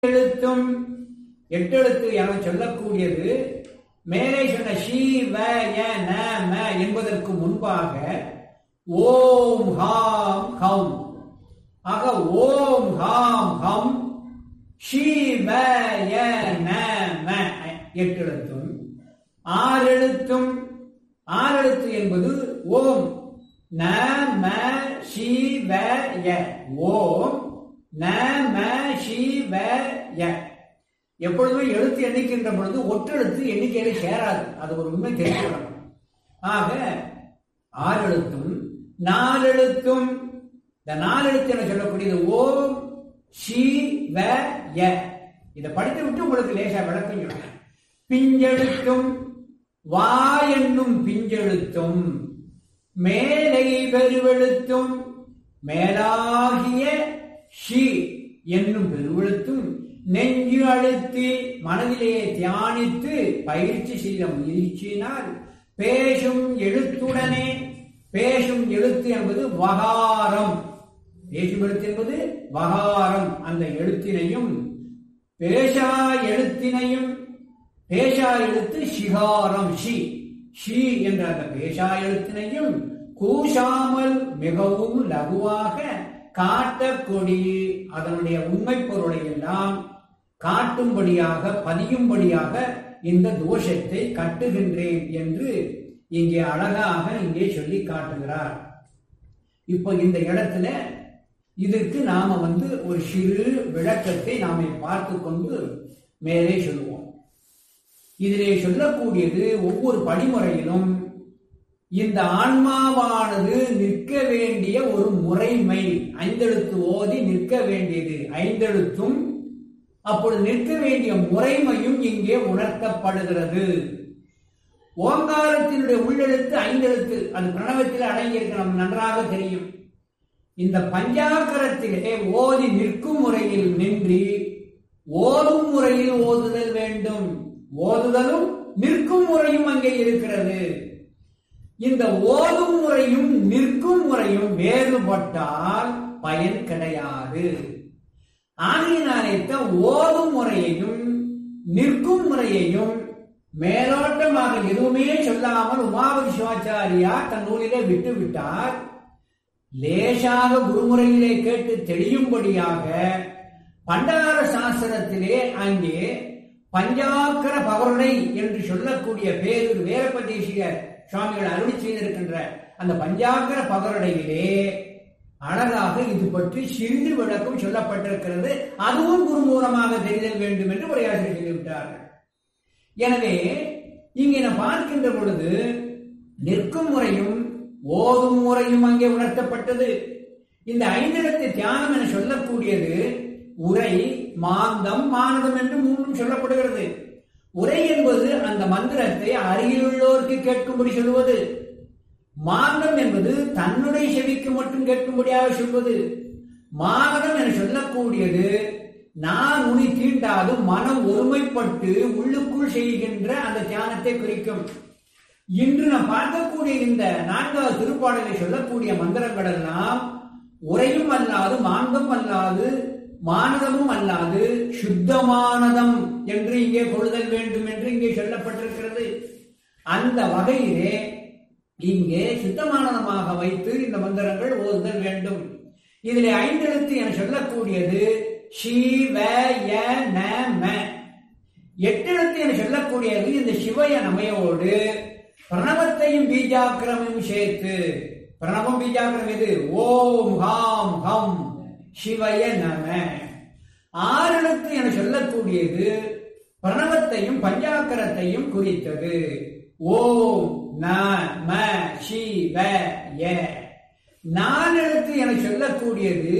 எழுத்தும் எட்டெழுத்து என சொல்லக்கூடியது மேலே சொன்ன ஷீ வ ய ந ம என்பதற்கு முன்பாக ஓம் ஹாம் ஹம் ஆக ஓம் ஹாம் ஹம் ஷீ வ ய ந ம எட்டெழுத்தும் ஆறெழுத்தும் ஆறெழுத்து என்பது ஓம் ந ம ஷீ வ ய ஓம் ந ம ஷீ வ ய எப்பொழுதுமே எழுத்து எண்ணிக்கின்ற பொழுது ஒற்றெழுத்து எண்ணிக்கையில சேராது அது ஒரு உண்மை தெரிஞ்சுக்கணும் ஆக ஆறு எழுத்தும் நாலெழுத்தும் இந்த நாலெழுத்து என சொல்லக்கூடியது ஓம் ஷி வ ய இதை படித்து விட்டு உங்களுக்கு லேசா விளக்கம் சொல்றேன் பிஞ்செழுத்தும் வா என்னும் பிஞ்செழுத்தும் மேலை பெருவெழுத்தும் மேலாகிய ஷி என்னும் பெருவெழுத்தும் நெஞ்சு அழுத்தி மனதிலே தியானித்து பயிற்சி செய்த முயற்சியினால் பேசும் எழுத்துடனே பேசும் எழுத்து என்பது வகாரம் பேசும் எழுத்து என்பது வகாரம் அந்த எழுத்தினையும் பேசா எழுத்தினையும் பேஷா எழுத்து சிகாரம் ஷி ஷி என்ற அந்த பேஷா எழுத்தினையும் கூசாமல் மிகவும் லகுவாக காட்டக்கொடி அதனுடைய உண்மை பொருளை எல்லாம் காட்டும்படியாக பதியும்படியாக இந்த தோஷத்தை கட்டுகின்றேன் என்று இங்கே அழகாக இங்கே சொல்லி காட்டுகிறார் இப்போ இந்த இடத்துல இதற்கு நாம வந்து ஒரு சிறு விளக்கத்தை நாம பார்த்து கொண்டு மேலே சொல்லுவோம் இதிலே சொல்லக்கூடியது ஒவ்வொரு படிமுறையிலும் இந்த ஆன்மாவானது நிற்க வேண்டிய ஒரு முறைமை ஐந்தெழுத்து ஓதி நிற்க வேண்டியது ஐந்தெழுத்தும் அப்பொழுது நிற்க வேண்டிய முறைமையும் இங்கே உணர்த்தப்படுகிறது ஓங்காரத்தினுடைய உள்ளெழுத்து ஐந்தெழுத்து அது பிரணவத்தில் அடங்கியிருக்க நமக்கு நன்றாக தெரியும் இந்த பஞ்சாக்கரத்திலே ஓதி நிற்கும் முறையில் நின்றி ஓதும் முறையில் ஓதுதல் வேண்டும் ஓதுதலும் நிற்கும் முறையும் அங்கே இருக்கிறது இந்த ஓதும் முறையும் நிற்கும் முறையும் வேறுபட்டால் பயன் கிடையாது ஆகையினாலே தான் ஓதும் முறையையும் நிற்கும் முறையையும் மேலோட்டமாக எதுவுமே சொல்லாமல் உமாபதி சிவாச்சாரியா தன் நூலிலே விட்டு விட்டார் லேசாக குருமுறையிலே கேட்டு தெளியும்படியாக பண்டார சாஸ்திரத்திலே அங்கே பஞ்சாக்கர பகருடை என்று சொல்லக்கூடிய பேரூர் வேரப்பதேசிகர் சுவாமிகள் அருளி செய்திருக்கின்ற அந்த பஞ்சாக்கர பகருடையிலே அழகாக இது பற்றி சிறிது விளக்கம் சொல்லப்பட்டிருக்கிறது அதுவும் குரு மூலமாக தெரிதல் வேண்டும் என்று உரையாசிரியர் சொல்லிவிட்டார்கள் எனவே இங்கே நாம் பார்க்கின்ற பொழுது நிற்கும் முறையும் ஓதும் முறையும் அங்கே உணர்த்தப்பட்டது இந்த ஐந்திடத்து தியானம் என சொல்லக்கூடியது உரை மாந்தம் மானதம் என்று மூன்றும் சொல்லப்படுகிறது உரை என்பது அந்த மந்திரத்தை அருகிலுள்ளோருக்கு கேட்கும்படி சொல்லுவது மாந்தம் என்பது தன்னுடைய செவிக்கு மட்டும் கேட்கும்படியாக சொல்வது மானதம் என சொல்லக்கூடியது நான் உனி தீண்டாது மனம் ஒருமைப்பட்டு உள்ளுக்குள் செய்கின்ற அந்த தியானத்தை குறிக்கும் இன்று நாம் பார்க்கக்கூடிய இந்த நான்காவது திருப்பாடலை சொல்லக்கூடிய மந்திரங்கள் எல்லாம் உரையும் அல்லாது மாந்தம் அல்லாது மானதமும் அல்லாது சுத்தமானதம் என்று இங்கே கொள்ளுதல் வேண்டும் என்று இங்கே சொல்லப்பட்டிருக்கிறது அந்த வகையிலே இங்கே சுத்தமானதமாக வைத்து இந்த மந்திரங்கள் ஓதுதல் வேண்டும் இதிலே ஐந்தெழுத்து என சொல்லக்கூடியது ஷீவ ய ந ம எட்டெழுத்து என சொல்லக்கூடியது இந்த சிவய நமையோடு பிரணவத்தையும் பீஜாக்கிரமும் சேர்த்து பிரணவம் பீஜாக்கிரம் எது ஓம் ஹாம் ஹம் சிவய நம ஆறெழுத்து என சொல்லக்கூடியது பிரணவத்தையும் பஞ்சாக்கரத்தையும் குறித்தது ஓம் ந ம சிவ ய நாலெழுத்து என சொல்லக்கூடியது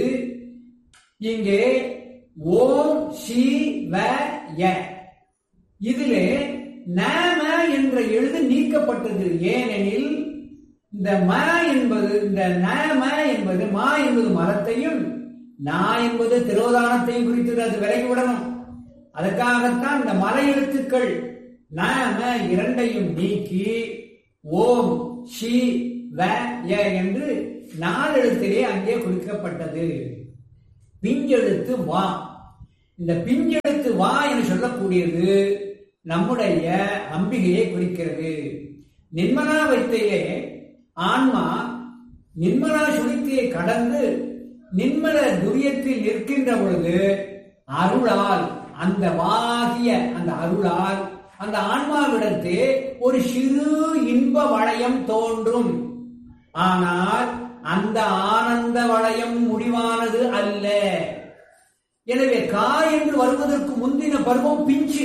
இங்கே ஓம் சி வ ய இதிலே நம என்ற எழுது நீக்கப்பட்டது ஏனெனில் இந்த ம என்பது இந்த நம என்பது மா என்பது மரத்தையும் நா என்பது திரோதானத்தையும் குறித்தது அது விலகி விடணும் அதற்காகத்தான் இந்த மர எழுத்துக்கள் நம இரண்டையும் நீக்கி ஓம் ஷி வ ய என்று நாலு எழுத்திலே அங்கே குறிக்கப்பட்டது பிஞ்செழுத்து வா இந்த பிஞ்செழுத்து வா என்று சொல்லக்கூடியது நம்முடைய அம்பிகையை குறிக்கிறது நிர்மலா வைத்தையே ஆன்மா நிர்மலா சுழித்தியை கடந்து நிர்மல துரியத்தில் நிற்கின்ற பொழுது அருளால் அந்த வாகிய அந்த அருளால் அந்த ஆன்மாவிடத்தே ஒரு சிறு இன்ப வளையம் தோன்றும் ஆனால் அந்த ஆனந்த வளையம் முடிவானது அல்ல எனவே காய் என்று வருவதற்கு முந்தின பருவம் பிஞ்சு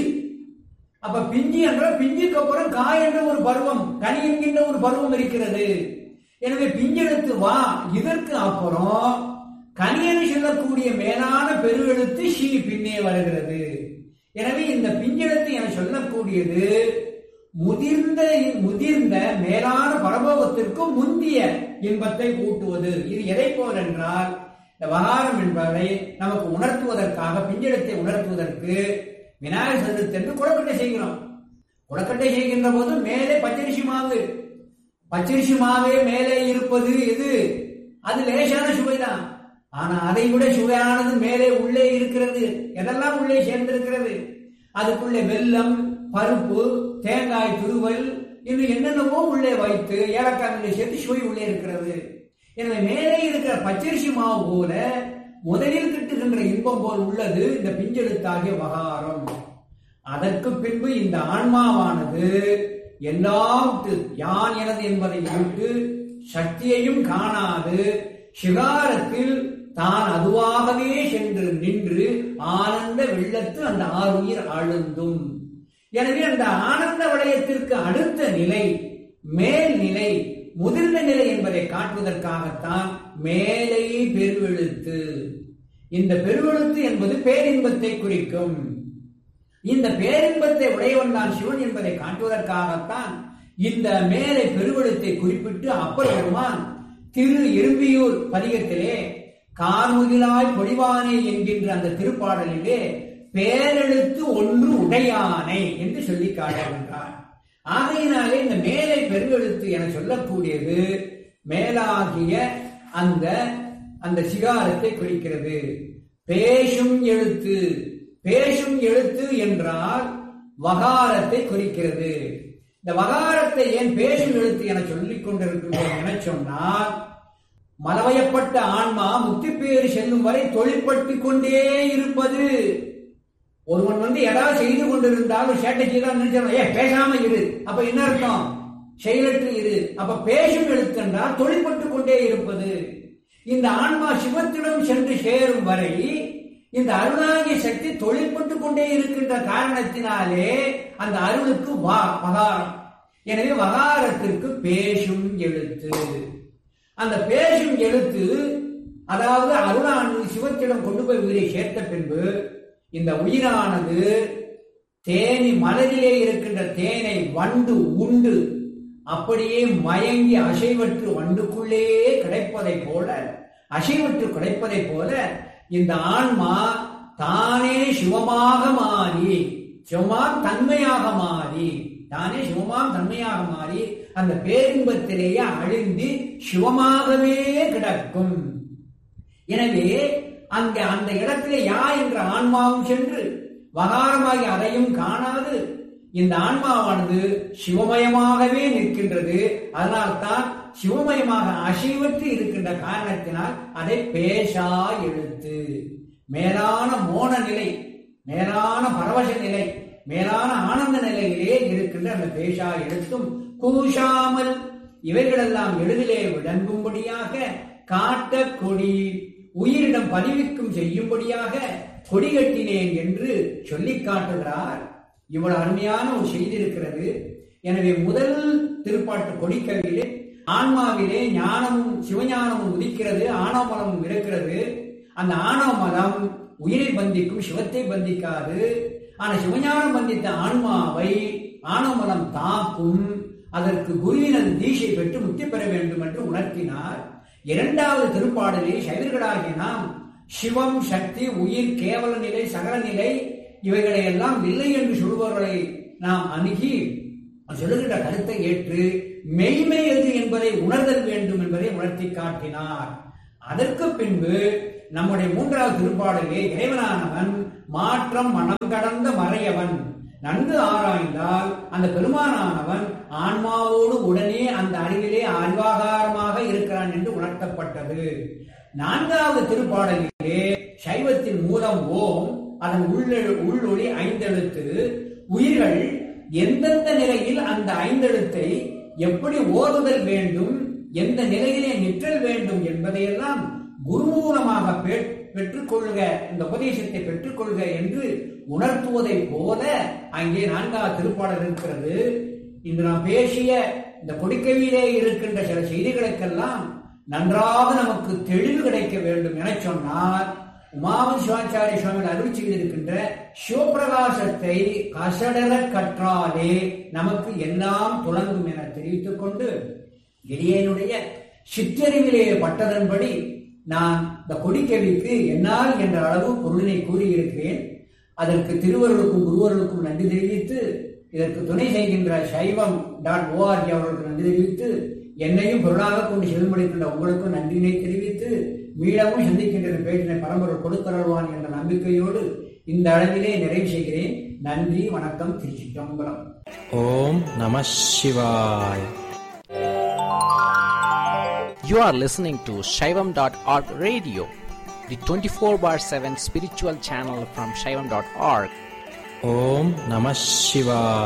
அப்ப பிஞ்சு என்ற பிஞ்சுக்கு அப்புறம் காய் என்ற ஒரு பருவம் கனி என்கின்ற ஒரு பருவம் இருக்கிறது எனவே பிஞ்செழுத்து வா இதற்கு அப்புறம் கனியன் சொல்லக்கூடிய மேலான பெருவெழுத்து ஷீ பின்னே வருகிறது எனவே இந்த பிஞ்செழுத்து என சொல்லக்கூடியது முதிர்ந்த முதிர்ந்த மேலான பரபோகத்திற்கு முந்திய இன்பத்தை கூட்டுவது இது எதை போல் என்றால் இந்த வகாரம் என்பதை நமக்கு உணர்த்துவதற்காக பிஞ்செழுத்தை உணர்த்துவதற்கு விநாயகர் சதுர்த்தி என்று குளக்கட்டை செய்கிறோம் குளக்கட்டை செய்கின்ற போது மேலே பச்சரிசி மாவு பச்சரிசி மாவே மேலே இருப்பது எது அது லேசான சுவைதான் ஆனா அதை விட சுவையானது மேலே உள்ளே இருக்கிறது எதெல்லாம் உள்ளே சேர்ந்திருக்கிறது அதுக்குள்ளே வெல்லம் பருப்பு தேங்காய் துருவல் இன்னும் என்னென்னவோ உள்ளே வைத்து ஏலக்காய் சேர்த்து சுவை உள்ளே இருக்கிறது எனவே மேலே இருக்கிற பச்சரிசி மாவு போல முதலில் கிட்டுகின்ற இன்பம் போல் உள்ளது இந்த பிஞ்செழுத்தாகிய வகாரம் அதற்கு பின்பு இந்த ஆன்மாவானது எல்லாத்து யான் எனது என்பதை விட்டு சக்தியையும் காணாது சிகாரத்தில் தான் அதுவாகவே சென்று நின்று ஆனந்த வெள்ளத்து அந்த ஆறுயிர் ஆழுந்தும் எனவே அந்த ஆனந்த வளையத்திற்கு அடுத்த நிலை மேல் நிலை முதிர்ந்த நிலை என்பதை காட்டுவதற்காகத்தான் மேலை பெருவெழுத்து இந்த பெருவெழுத்து என்பது பேரின்பத்தை குறிக்கும் இந்த பேரின்பத்தை உடையவன் தான் சிவன் என்பதை காட்டுவதற்காகத்தான் இந்த மேலை பெருவெழுத்தை குறிப்பிட்டு அப்பர் பெருமான் திரு இரும்பியூர் பதிகத்திலே கார்முகிலாய் பொழிவானே என்கின்ற அந்த திருப்பாடலிலே பேரெழுத்து ஒன்று உடையானை என்று சொல்லி காட்டுகின்றார் ஆகையினாலே இந்த மேலை பெருவெழுத்து என சொல்லக்கூடியது மேலாகிய அந்த அந்த சிகாரத்தை குறிக்கிறது பேசும் எழுத்து பேசும் எழுத்து என்றால் வகாரத்தை குறிக்கிறது இந்த வகாரத்தை ஏன் பேசும் எழுத்து என சொல்லிக் கொண்டிருக்கின்றோம் என சொன்னால் மலவயப்பட்ட ஆன்மா முக்தி பேறு செல்லும் வரை தொழிற்பட்டு கொண்டே இருப்பது ஒருவன் வந்து ஏதாவது செய்து கொண்டிருந்தாலும் சேட்டை செய்தான் நினைச்சான் ஏ பேசாம இரு அப்ப என்ன அர்த்தம் செயலற்று இரு அப்ப பேசும் எழுத்தென்றால் தொழிற்பட்டு கொண்டே இருப்பது இந்த ஆன்மா சிவத்திடம் சென்று சேரும் வரை இந்த அருளாகிய சக்தி தொழிற்பட்டு கொண்டே இருக்கின்ற காரணத்தினாலே அந்த அருளுக்கு வா வகாரம் எனவே வகாரத்திற்கு பேசும் எழுத்து அந்த பேசும் எழுத்து அதாவது அருளானது சிவத்திடம் கொண்டு போய் உயிரை சேர்த்த பின்பு இந்த உயிரானது தேனி மலரிலே இருக்கின்ற தேனை வண்டு உண்டு அப்படியே மயங்கி அசைவற்று வண்டுக்குள்ளே கிடைப்பதை போல அசைவற்று கிடைப்பதை போல இந்த ஆன்மா தானே சிவமாக மாறி சிவமாம் தன்மையாக மாறி தானே சிவமாம் தன்மையாக மாறி அந்த பேரின்பத்திலேயே அழிந்து சிவமாகவே கிடக்கும் எனவே அங்க அந்த இடத்திலே யா என்ற ஆன்மாவும் சென்று வகாரமாகி அதையும் காணாது இந்த ஆன்மாவானது சிவமயமாகவே நிற்கின்றது அதனால்தான் சிவமயமாக அசைவற்று இருக்கின்ற காரணத்தினால் அதை பேசா எழுத்து மேலான மோன நிலை மேலான பரவச நிலை மேலான ஆனந்த நிலையிலே இருக்கின்ற அந்த பேஷா எழுத்தும் கூஷாமல் இவைகளெல்லாம் எளிதிலே விளங்கும்படியாக காட்ட கொடி உயிரிடம் பதிவிக்கும் செய்யும்படியாக கொடி கட்டினேன் என்று சொல்லி காட்டுகிறார் இவ்வளவு அருமையான ஒரு செய்தி இருக்கிறது எனவே முதல் திருப்பாட்டு கொடிக்கவிலே ஆன்மாவிலே ஞானமும் சிவஞானமும் உதிக்கிறது ஆணவமலமும் இருக்கிறது அந்த ஆணவமலம் உயிரை பந்திக்கும் சிவத்தை பந்திக்காது ஆனா சிவஞானம் பந்தித்த ஆன்மாவை ஆணவமலம் தாக்கும் அதற்கு குருவினது தீஷை பெற்று முக்தி பெற வேண்டும் என்று உணர்த்தினார் இரண்டாவது திருப்பாடலில் சைவர்களாகிய நாம் சிவம் சக்தி உயிர் கேவல நிலை சகல நிலை இவைகளை எல்லாம் இல்லை என்று சொல்பவர்களை நாம் அணுகி சொல்லுகின்ற கருத்தை ஏற்று மெய்மை எது என்பதை உணர்தல் வேண்டும் என்பதை உணர்த்தி காட்டினார் அதற்கு பின்பு நம்முடைய மூன்றாவது திருப்பாடலே இறைவனானவன் மாற்றம் மனம் கடந்த மறையவன் நன்கு ஆராய்ந்தால் அந்த பெருமானானவன் ஆன்மாவோடு உடனே அந்த அறிவிலே அறிவாகாரமாக இருக்கிறான் என்று உணர்த்தப்பட்டது நான்காவது திருப்பாடலிலே சைவத்தின் மூலம் ஓம் அதன் உள்ளெழு உள்ளொளி ஐந்தெழுத்து உயிர்கள் எந்தெந்த நிலையில் அந்த ஐந்தெழுத்தை எப்படி ஓதுதல் வேண்டும் எந்த நிலையிலே நிற்றல் வேண்டும் என்பதையெல்லாம் குருமூலமாக பெ- பெற்றுக்கொள்க இந்த உபதேசத்தை பெற்றுக்கொள்க என்று உணர்த்துவதைப் போல அங்கே நான்காவது திருப்பாடல் இருக்கிறது இன்று நாம் பேசிய இந்த கொடிக்கவியிலே இருக்கின்ற சில செய்திகளுக்கெல்லாம் நன்றாக நமக்கு தெளிவு கிடைக்க வேண்டும் என சொன்னால் உமாவன் சிவாச்சாரிய சுவாமிகள் அருள் செய்திருக்கின்ற சிவபிரகாசத்தை கசடர கற்றாலே நமக்கு எல்லாம் துலங்கும் என தெரிவித்துக் கொண்டு இடையனுடைய சிற்றறிவிலே பட்டதன்படி நான் இந்த கொடிக்கவிக்கு என்னால் என்ற அளவு பொருளினை கூறியிருக்கிறேன் அதற்கு திருவருளுக்கும் குருவருளுக்கும் நன்றி தெரிவித்து இதற்கு துணை செய்கின்ற சைவம் டாட் ஓஆர்ஜி அவர்களுக்கு நன்றி தெரிவித்து என்னையும் பொருளாக கொண்டு செல்லும்படிக்கின்ற உங்களுக்கும் நன்றியினை தெரிவித்து மீளவும் சந்திக்கின்ற பேச்சினை பரம்பரை கொடுத்தருள்வான் என்ற நம்பிக்கையோடு இந்த அளவிலே நிறைவு செய்கிறேன் நன்றி வணக்கம் திருச்சிற்றம்பலம் ஓம் நம சிவாய் You are listening to Shaivam.org radio, the 24 bar 7 spiritual channel from Shaivam.org. Om Namah Shivaya.